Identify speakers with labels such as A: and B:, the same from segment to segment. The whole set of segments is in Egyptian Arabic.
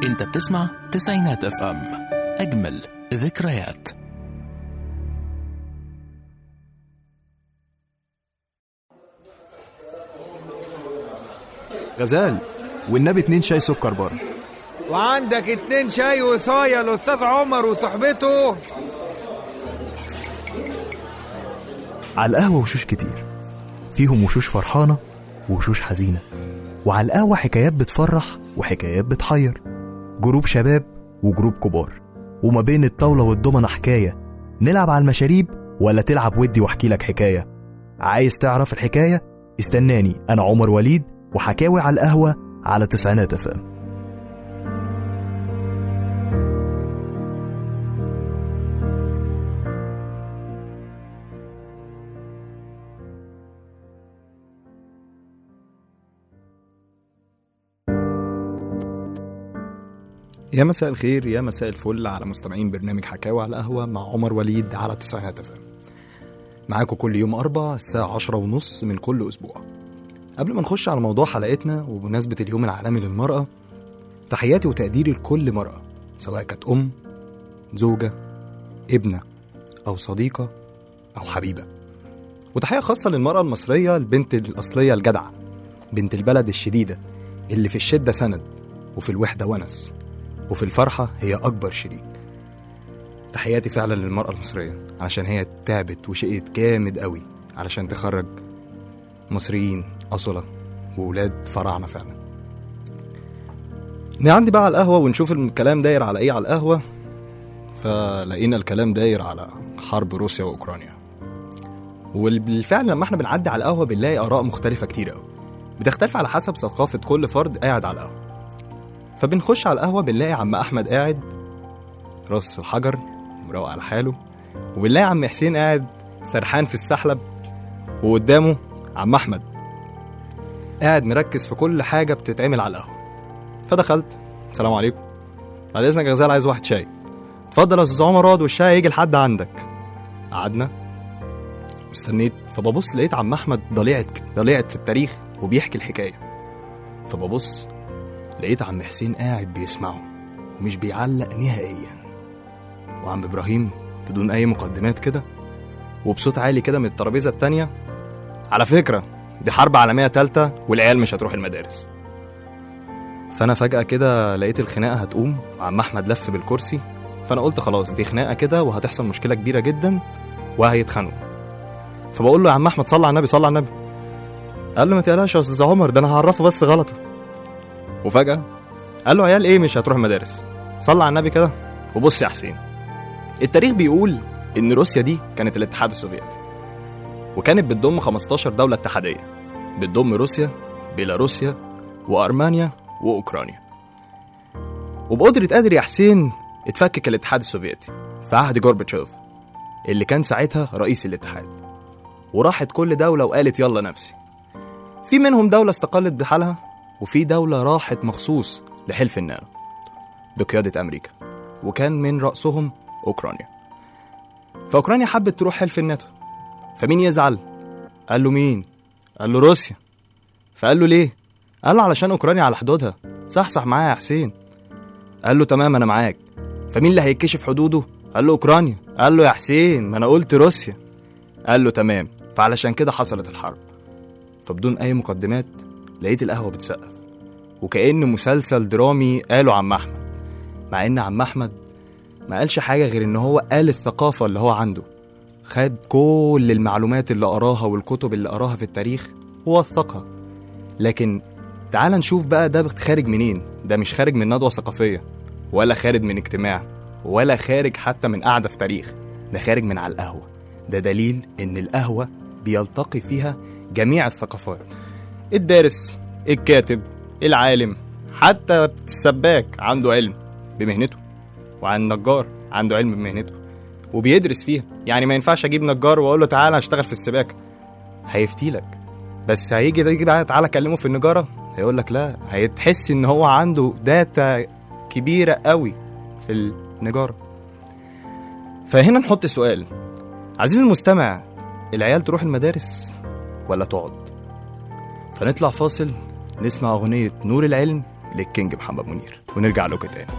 A: انت بتسمع تسعينات اف ام اجمل ذكريات
B: غزال والنبي اتنين شاي سكر بره
C: وعندك اتنين شاي وصاية الأستاذ عمر وصحبته
D: على القهوة وشوش كتير فيهم وشوش فرحانة ووشوش حزينة وعلى القهوة حكايات بتفرح وحكايات بتحير جروب شباب وجروب كبار وما بين الطاولة والضمنة حكاية نلعب على المشاريب ولا تلعب ودي واحكي لك حكاية عايز تعرف الحكاية استناني أنا عمر وليد وحكاوي على القهوة على تسعينات افهم
B: يا مساء الخير يا مساء الفل على مستمعين برنامج حكاوي على القهوة مع عمر وليد على تسعينات افهم معاكم كل يوم أربع الساعة عشرة ونص من كل أسبوع قبل ما نخش على موضوع حلقتنا وبمناسبة اليوم العالمي للمرأة تحياتي وتقديري لكل مرأة سواء كانت أم زوجة ابنة أو صديقة أو حبيبة وتحية خاصة للمرأة المصرية البنت الأصلية الجدعة بنت البلد الشديدة اللي في الشدة سند وفي الوحدة ونس وفي الفرحة هي أكبر شريك تحياتي فعلا للمرأة المصرية علشان هي تعبت وشقيت جامد قوي علشان تخرج مصريين أصلة وولاد فراعنة فعلا نعدي بقى على القهوة ونشوف الكلام داير على إيه على القهوة فلقينا الكلام داير على حرب روسيا وأوكرانيا وبالفعل لما احنا بنعدي على القهوة بنلاقي آراء مختلفة كتير قوي بتختلف على حسب ثقافة كل فرد قاعد على القهوة فبنخش على القهوة بنلاقي عم أحمد قاعد راس الحجر مروق على حاله وبنلاقي عم حسين قاعد سرحان في السحلب وقدامه عم أحمد قاعد مركز في كل حاجة بتتعمل على القهوة فدخلت السلام عليكم بعد إذنك يا غزال عايز واحد شاي اتفضل يا أستاذ عمر اقعد والشاي هيجي لحد عندك قعدنا واستنيت فببص لقيت عم أحمد ضليعت ضليعت في التاريخ وبيحكي الحكاية فببص لقيت عم حسين قاعد بيسمعه ومش بيعلق نهائيا وعم ابراهيم بدون اي مقدمات كده وبصوت عالي كده من الترابيزه التانية على فكره دي حرب عالميه تالتة والعيال مش هتروح المدارس فانا فجاه كده لقيت الخناقه هتقوم وعم احمد لف بالكرسي فانا قلت خلاص دي خناقه كده وهتحصل مشكله كبيره جدا وهيتخانقوا فبقول له يا عم احمد صلى على النبي صلى على النبي قال له ما تقلقش يا استاذ عمر ده انا هعرفه بس غلطه وفجأة قال له عيال ايه مش هتروح المدارس صلى على النبي كده وبص يا حسين التاريخ بيقول ان روسيا دي كانت الاتحاد السوفيتي وكانت بتضم 15 دولة اتحادية بتضم روسيا بيلاروسيا وأرمانيا وأوكرانيا وبقدرة قادر يا حسين اتفكك الاتحاد السوفيتي في عهد جورباتشوف اللي كان ساعتها رئيس الاتحاد وراحت كل دولة وقالت يلا نفسي في منهم دولة استقلت بحالها وفي دولة راحت مخصوص لحلف الناتو بقيادة أمريكا وكان من رأسهم أوكرانيا فأوكرانيا حبت تروح حلف الناتو فمين يزعل؟ قال له مين؟ قال له روسيا فقال له ليه؟ قال له علشان أوكرانيا على حدودها صحصح معايا يا حسين قال له تمام أنا معاك فمين اللي هيكشف حدوده؟ قال له أوكرانيا قال له يا حسين ما أنا قلت روسيا قال له تمام فعلشان كده حصلت الحرب فبدون أي مقدمات لقيت القهوة بتسقف وكأن مسلسل درامي قاله عم أحمد مع إن عم أحمد ما قالش حاجة غير إن هو قال الثقافة اللي هو عنده خد كل المعلومات اللي قراها والكتب اللي قراها في التاريخ ووثقها لكن تعال نشوف بقى ده خارج منين ده مش خارج من ندوة ثقافية ولا خارج من اجتماع ولا خارج حتى من قعدة في تاريخ ده خارج من على القهوة ده دليل إن القهوة بيلتقي فيها جميع الثقافات الدارس الكاتب العالم حتى السباك عنده علم بمهنته وعن النجار عنده علم بمهنته وبيدرس فيها يعني ما ينفعش اجيب نجار واقول له تعالى اشتغل في السباكه هيفتي لك بس هيجي ده يجي بقى تعالى اكلمه في النجاره هيقول لك لا هيتحس ان هو عنده داتا كبيره قوي في النجاره فهنا نحط سؤال عزيزي المستمع العيال تروح المدارس ولا تقعد فنطلع فاصل نسمع أغنية نور العلم للكينج محمد منير ونرجع لكم تاني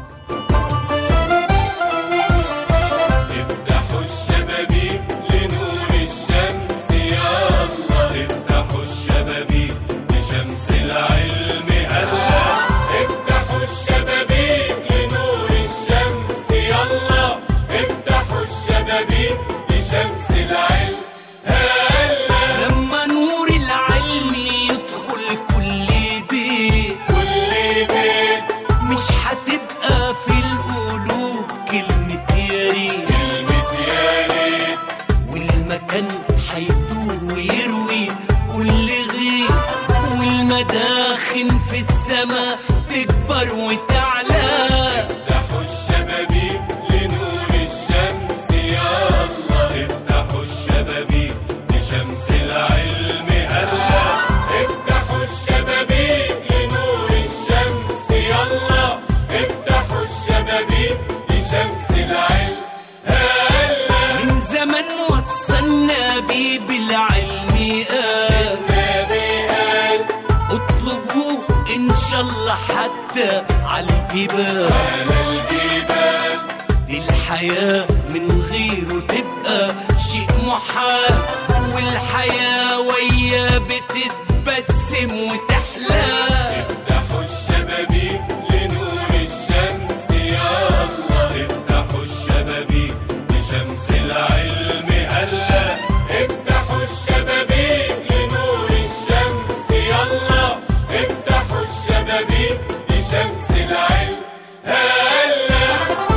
E: افتحوا الشبابيك لنور الشمس يا الله افتحوا الشبابيك لشمس العلم هلا افتحوا الشبابيك لنور الشمس يا الله افتحوا الشبابيك لشمس العلم هلا
F: لما نور العلم يدخل كل بيت
E: كل بيت
F: مش هتبقى في القلوب كلمة يا ريت
E: كلمة يا ريت
F: والمكان هيدور ويروي كل غير والمداخن في السماء تكبر وتعلى
E: افتحوا الشبابيك لنور الشمس يا الله افتحوا الشبابيك لشمس العلم هلا افتحوا الشبابيك لنور الشمس يا الله افتحوا الشبابيك لشمس العلم هلا
F: من زمان وصلنا بيه بالعلم قال
E: النبي قال
F: اطلبوه ان شاء الله حتى على الجبال
E: على الجبال
F: دي الحياة من غيره تبقى شيء محال والحياة ويا بتتبسم وتحلى
E: افتحوا الشبابيك لنور الشمس يا الله افتحوا الشبابيك لشمس العلم هلا افتحوا الشبابيك لنور الشمس يا الله افتحوا الشبابيك لشمس العلم هلا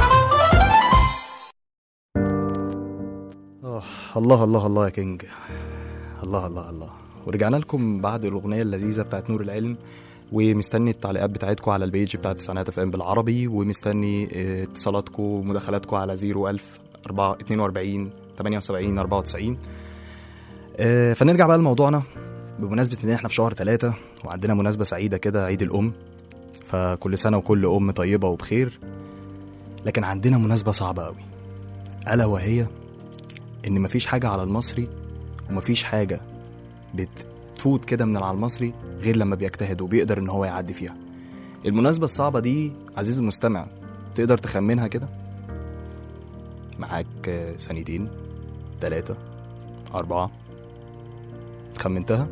B: آه الله الله الله يا كينج الله الله الله ورجعنا لكم بعد الاغنيه اللذيذه بتاعت نور العلم ومستني التعليقات بتاعتكم على البيج بتاعت تسعينات اف ام بالعربي ومستني آه، اتصالاتكم ومداخلاتكم على 01000 4 42 78 94 آه، فنرجع بقى لموضوعنا بمناسبة إن إحنا في شهر ثلاثة وعندنا مناسبة سعيدة كده عيد الأم فكل سنة وكل أم طيبة وبخير لكن عندنا مناسبة صعبة أوي ألا وهي ان مفيش حاجه على المصري ومفيش حاجه بتفوت كده من على المصري غير لما بيجتهد وبيقدر ان هو يعدي فيها المناسبه الصعبه دي عزيزي المستمع تقدر تخمنها كده معاك آه، ثانيتين تلاتة أربعة خمنتها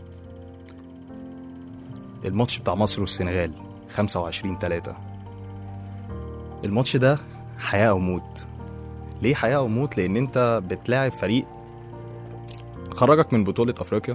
B: الماتش بتاع مصر والسنغال 25 تلاتة الماتش ده حياة أو موت ليه حياة أو موت؟ لأن أنت بتلاعب فريق خرجك من بطولة أفريقيا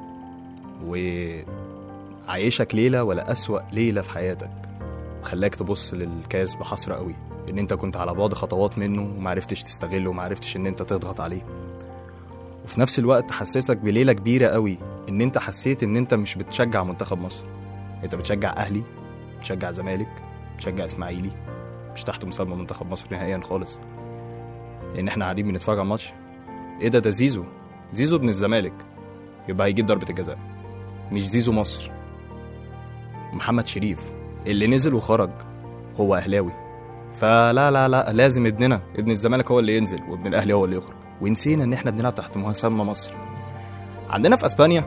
B: وعايشك ليلة ولا أسوأ ليلة في حياتك خلاك تبص للكاس بحسرة قوي إن أنت كنت على بعد خطوات منه ومعرفتش تستغله ومعرفتش إن أنت تضغط عليه وفي نفس الوقت حسسك بليلة كبيرة قوي إن أنت حسيت إن أنت مش بتشجع منتخب مصر أنت بتشجع أهلي بتشجع زمالك بتشجع إسماعيلي مش تحت مسمى منتخب مصر نهائيا خالص لان احنا قاعدين بنتفرج على الماتش ايه ده ده زيزو زيزو ابن الزمالك يبقى هيجيب ضربة الجزاء مش زيزو مصر محمد شريف اللي نزل وخرج هو اهلاوي فلا لا لا لازم ابننا ابن الزمالك هو اللي ينزل وابن الاهلي هو اللي يخرج ونسينا ان احنا بنلعب تحت مسمى مصر عندنا في اسبانيا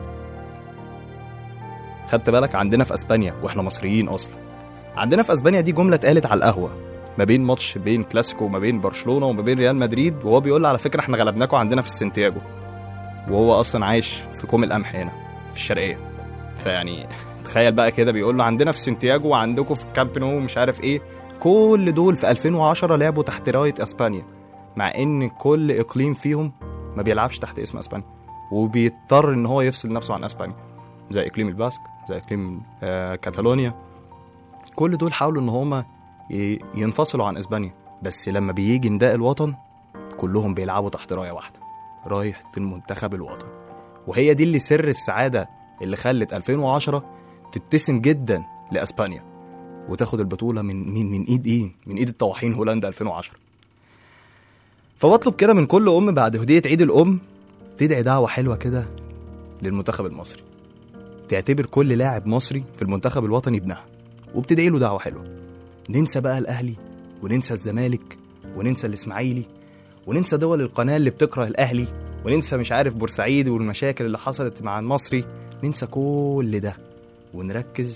B: خدت بالك عندنا في اسبانيا واحنا مصريين اصلا عندنا في اسبانيا دي جمله اتقالت على القهوه ما بين ماتش بين كلاسيكو وما بين برشلونه وما بين ريال مدريد وهو بيقول على فكره احنا غلبناكم عندنا في السنتياجو وهو اصلا عايش في كوم القمح هنا في الشرقيه فيعني تخيل بقى كده بيقول له عندنا في سنتياجو وعندكم في كامب نو مش عارف ايه كل دول في 2010 لعبوا تحت رايه اسبانيا مع ان كل اقليم فيهم ما بيلعبش تحت اسم اسبانيا وبيضطر ان هو يفصل نفسه عن اسبانيا زي اقليم الباسك زي اقليم آه كاتالونيا كل دول حاولوا ان هما ي- ينفصلوا عن اسبانيا بس لما بيجي نداء الوطن كلهم بيلعبوا تحت رايه واحده رايه المنتخب الوطني وهي دي اللي سر السعاده اللي خلت 2010 تبتسم جدا لاسبانيا وتاخد البطوله من مين من ايد ايه من ايد الطواحين هولندا 2010 فبطلب كده من كل ام بعد هديه عيد الام تدعي دعوه حلوه كده للمنتخب المصري تعتبر كل لاعب مصري في المنتخب الوطني ابنها وبتدعي له دعوه حلوه ننسى بقى الاهلي وننسى الزمالك وننسى الاسماعيلي وننسى دول القناه اللي بتكره الاهلي وننسى مش عارف بورسعيد والمشاكل اللي حصلت مع المصري ننسى كل ده ونركز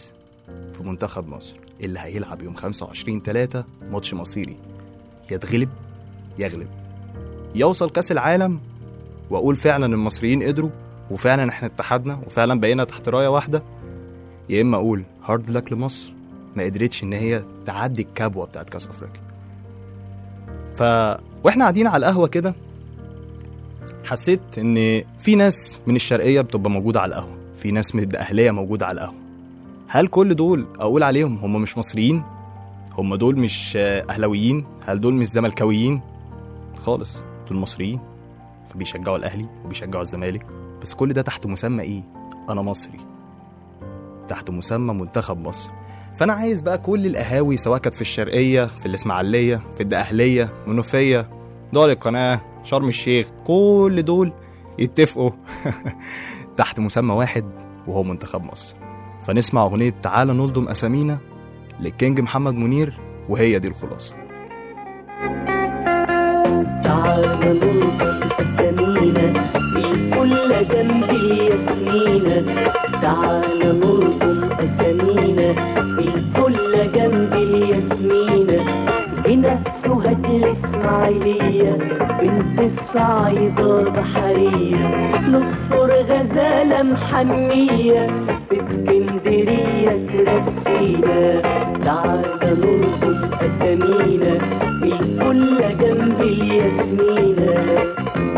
B: في منتخب مصر اللي هيلعب يوم 25 3 ماتش مصيري يتغلب يغلب يوصل كاس العالم واقول فعلا المصريين قدروا وفعلا احنا اتحدنا وفعلا بقينا تحت رايه واحده يا اما اقول هارد لك لمصر ما قدرتش ان هي تعدي الكبوه بتاعت كاس افريقيا ف واحنا قاعدين على القهوه كده حسيت ان في ناس من الشرقيه بتبقى موجوده على القهوه في ناس من الاهليه موجوده على القهوه هل كل دول اقول عليهم هم مش مصريين هم دول مش آه، اهلاويين هل دول مش زملكاويين خالص دول مصريين فبيشجعوا الاهلي وبيشجعوا الزمالك بس كل ده تحت مسمى ايه انا مصري تحت مسمى منتخب مصر فانا عايز بقى كل القهاوي سواء كانت في الشرقيه في الاسماعيليه في الدقهليه منوفيه دول القناه شرم الشيخ كل دول يتفقوا تحت مسمى واحد وهو منتخب مصر فنسمع اغنيه تعالى نلضم اسامينا للكينج محمد منير وهي دي الخلاصه
G: تعالى نلقي أسامينا الكل جنب الياسمينة تعالى نلقي أسامينا الكل جنب الياسمينة هنا سهد الإسماعيلية بنت الصعيدة بحرية نكسر غزالة محنية في اسكندرية ترسينا تعالى نلقي أسامينا الكل جنب الياسمينة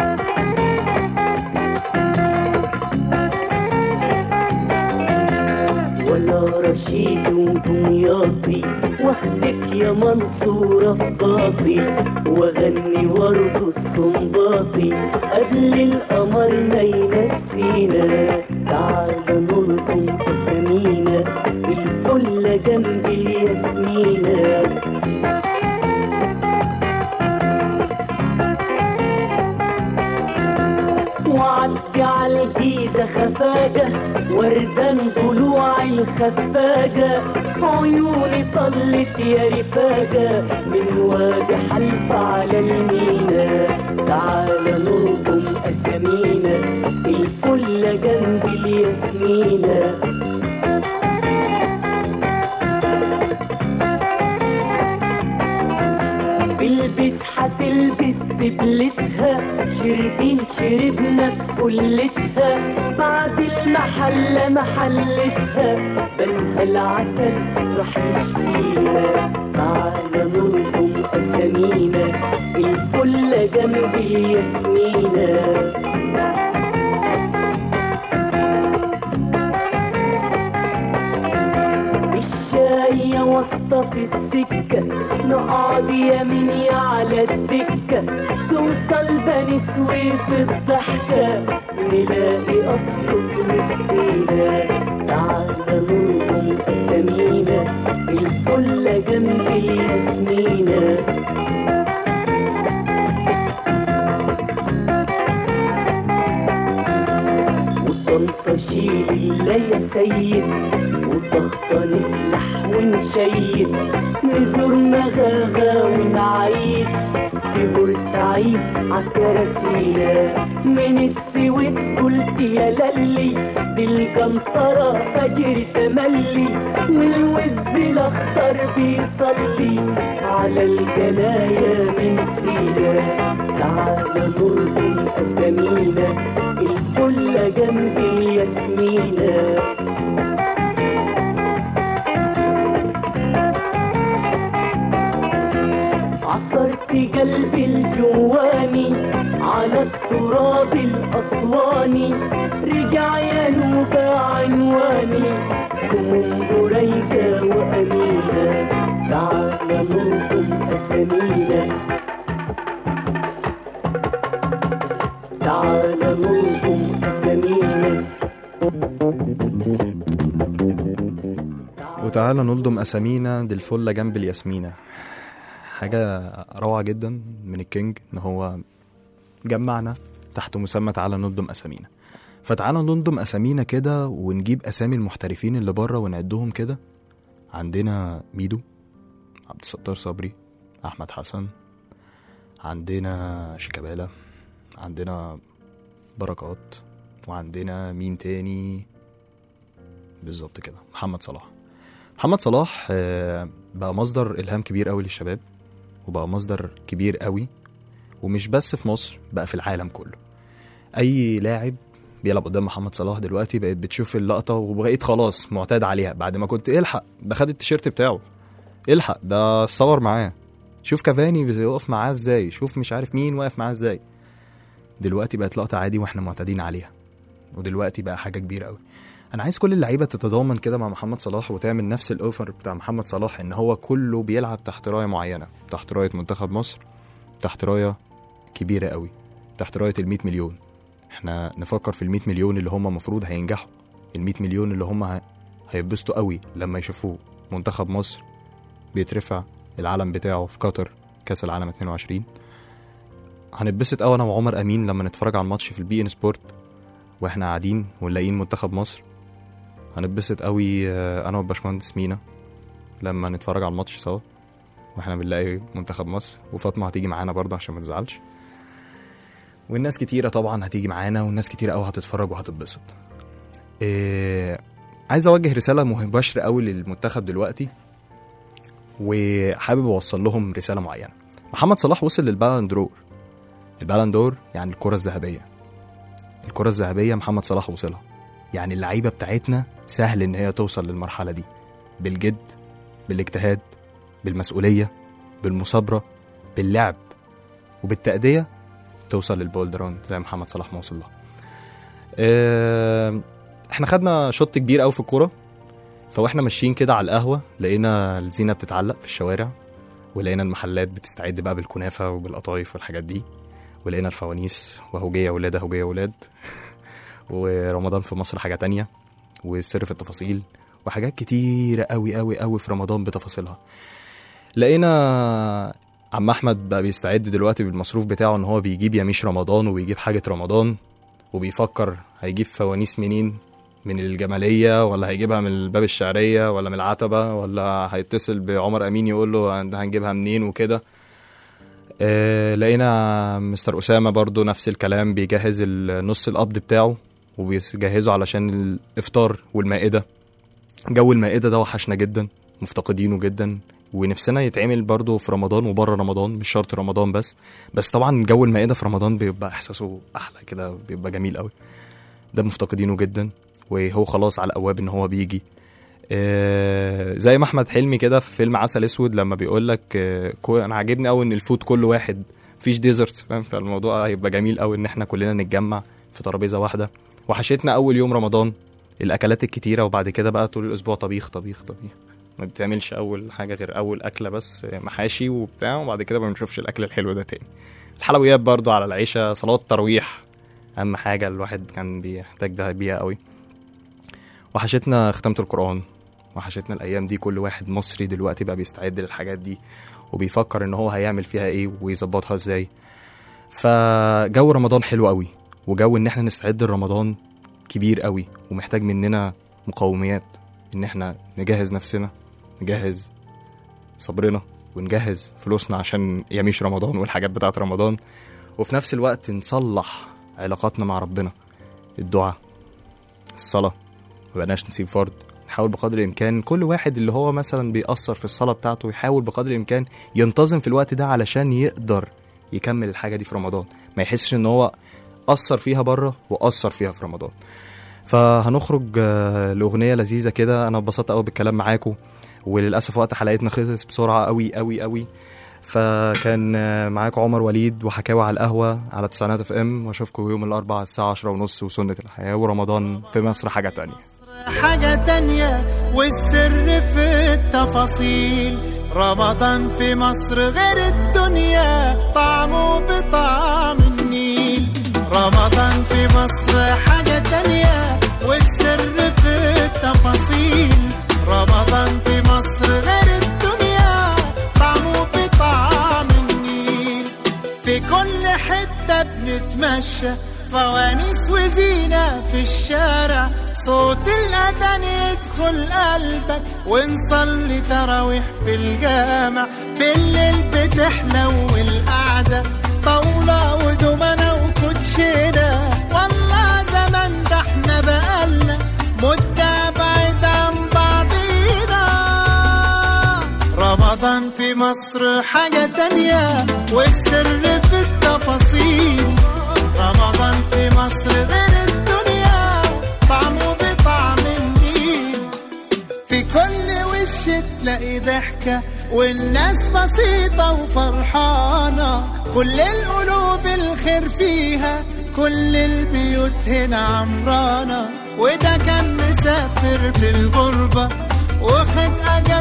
G: ولا رشيد ودمياطي واخدك يا منصورة في باطي واغني وارض الصنباطي قبل القمر ما ينسينا تعالى نلقم اسامينا الفل جنب الياسمينة وعدي على الجيزة خفاجة وردان ضلوع الخفاجة عيوني طلت يا رفاجة من وادي حلف على المينا تعالى نرقم أسامينا الفل جنب الياسمينة بالبس هتلبس دبلتها شربين شربنا في كلتها بعد المحلة محلتها بنها العسل راح يشفينا تعالى نرقم أسامينا الفل جنب الياسمينة الشاية واسطة في السكة نقعد يميني على الدكة توصل بني سويف الضحكة نلاقي أصله وسطينا تعالى نرقم أسامينا الفل جنب الياسمينة وطنطا شيل الله يا سيد وطخطة نسلح ونشيد نزور مغاغا ونعيد في بورسعيد عالكراسية من السويس قلت يا للي دي الجنطرة فجر تملي والوز الأخضر بيصلي على الجنايا من سينا تعالى نرقم أسامينا الفل جنب الياسمينة عصرت قلبي الجواني على التراب الأسواني رجع يا نوبة عنواني هموم بريدة وأمينة تعالى نرقم أسامينا تعالى نرقم أسامينا
B: وتعالى نلضم اسامينا دي الفله جنب الياسمينه حاجه روعه جدا من الكينج ان هو جمعنا تحت مسمى تعالى نلضم اسامينا فتعالى نلضم اسامينا كده ونجيب اسامي المحترفين اللي بره ونعدهم كده عندنا ميدو عبد الستار صبري احمد حسن عندنا شيكابالا عندنا بركات وعندنا مين تاني بالظبط كده محمد صلاح محمد صلاح آه، بقى مصدر الهام كبير قوي للشباب وبقى مصدر كبير قوي ومش بس في مصر بقى في العالم كله اي لاعب بيلعب قدام محمد صلاح دلوقتي بقيت بتشوف اللقطه وبقيت خلاص معتاد عليها بعد ما كنت الحق ده خد التيشيرت بتاعه الحق ده صور معاه شوف كافاني بيقف معاه ازاي شوف مش عارف مين واقف معاه ازاي دلوقتي بقت لقطه عادي واحنا معتادين عليها ودلوقتي بقى حاجه كبيره قوي انا عايز كل اللعيبه تتضامن كده مع محمد صلاح وتعمل نفس الاوفر بتاع محمد صلاح ان هو كله بيلعب تحت رايه معينه تحت رايه منتخب مصر تحت رايه كبيره قوي تحت رايه ال 100 مليون احنا نفكر في ال 100 مليون اللي هم المفروض هينجحوا ال 100 مليون اللي هم ه- هيتبسطوا قوي لما يشوفوا منتخب مصر بيترفع العلم بتاعه في قطر كاس العالم 22 هنتبسط قوي انا وعمر امين لما نتفرج على الماتش في البي ان سبورت واحنا قاعدين ونلاقيين منتخب مصر هنتبسط قوي آه، انا والباشمهندس مينا لما نتفرج على الماتش سوا واحنا بنلاقي منتخب مصر وفاطمه هتيجي معانا برضه عشان ما تزعلش والناس كتيره طبعا هتيجي معانا والناس كتيره قوي هتتفرج وهتتبسط إيه عايز اوجه رساله مباشره قوي للمنتخب دلوقتي وحابب اوصل لهم رساله معينه محمد صلاح وصل للبالون دور البالون دور يعني الكره الذهبيه الكره الذهبيه محمد صلاح وصلها يعني اللعيبه بتاعتنا سهل ان هي توصل للمرحله دي بالجد بالاجتهاد بالمسؤوليه بالمثابره باللعب وبالتأدية توصل للبولدرون زي محمد صلاح ما وصل لها. آه، احنا خدنا شوط كبير قوي في الكوره فواحنا ماشيين كده على القهوه لقينا الزينه بتتعلق في الشوارع ولقينا المحلات بتستعد بقى بالكنافه وبالقطايف والحاجات دي ولقينا الفوانيس وهوجيه ولاد هوجيه ولاد ورمضان في مصر حاجه تانية والسر في التفاصيل وحاجات كتيره قوي قوي قوي في رمضان بتفاصيلها لقينا عم احمد بقى بيستعد دلوقتي بالمصروف بتاعه ان هو بيجيب يميش رمضان وبيجيب حاجه رمضان وبيفكر هيجيب فوانيس منين من الجمالية ولا هيجيبها من الباب الشعرية ولا من العتبة ولا هيتصل بعمر أمين يقول له هن- هنجيبها منين وكده آه لقينا مستر أسامة برضو نفس الكلام بيجهز النص القبض بتاعه وبيجهزه علشان الإفطار والمائدة جو المائدة ده وحشنا جدا مفتقدينه جدا ونفسنا يتعمل برضو في رمضان وبره رمضان مش شرط رمضان بس بس طبعا جو المائدة في رمضان بيبقى إحساسه أحلى كده بيبقى جميل قوي ده مفتقدينه جدا وهو خلاص على الابواب ان هو بيجي آه، زي ما احمد حلمي كده في فيلم عسل اسود لما بيقول لك آه، كو- انا عاجبني قوي ان الفود كل واحد مفيش ديزرت فاهم فالموضوع هيبقى جميل قوي ان احنا كلنا نتجمع في ترابيزه واحده وحشتنا اول يوم رمضان الاكلات الكتيره وبعد كده بقى طول الاسبوع طبيخ طبيخ طبيخ ما بتعملش اول حاجه غير اول اكله بس آه، محاشي وبتاع وبعد كده ما بنشوفش الاكل الحلو ده تاني الحلويات برضو على العيشه صلاه تراويح اهم حاجه الواحد كان بيحتاج ده بيها قوي وحشتنا ختمة القرآن وحشتنا الأيام دي كل واحد مصري دلوقتي بقى بيستعد للحاجات دي وبيفكر إن هو هيعمل فيها إيه ويظبطها إزاي فجو رمضان حلو قوي وجو إن إحنا نستعد لرمضان كبير قوي ومحتاج مننا مقوميات إن إحنا نجهز نفسنا نجهز صبرنا ونجهز فلوسنا عشان يميش رمضان والحاجات بتاعت رمضان وفي نفس الوقت نصلح علاقاتنا مع ربنا الدعاء الصلاة مبقناش نسيب فرد نحاول بقدر الامكان كل واحد اللي هو مثلا بيأثر في الصلاه بتاعته يحاول بقدر الامكان ينتظم في الوقت ده علشان يقدر يكمل الحاجه دي في رمضان ما يحسش ان هو أثر فيها بره وأثر فيها في رمضان فهنخرج آه، لأغنية لذيذة كده أنا اتبسطت قوي بالكلام معاكم وللأسف وقت حلقتنا خلص بسرعة قوي قوي قوي فكان آه، معاكم عمر وليد وحكاوي على القهوة على تسعينات اف ام واشوفكم يوم الأربعاء الساعة عشرة ونص وسنة الحياة ورمضان في مصر حاجة تانية
H: حاجة تانية والسر في التفاصيل رمضان في مصر غير الدنيا طعمه بطعم النيل رمضان في مصر حاجة تانية والسر في التفاصيل رمضان في مصر غير الدنيا طعمه بطعم النيل في كل حتة بنتمشى فوانيس وزينة في الشارع صوت الأذان يدخل قلبك ونصلي تراويح في الجامع بالليل بتحلو القعدة طاولة ودومنة وكوتشينة والله زمان ده احنا بقالنا مدة بعيد عن بعضينا رمضان في مصر حاجة تانية والسر في التفاصيل رمضان في مصر غير الدنيا طعمه بطعم النيل في كل وش تلاقي ضحكة والناس بسيطة وفرحانة كل القلوب الخير فيها كل البيوت هنا عمرانة وده كان مسافر في الغربة واخد أجازة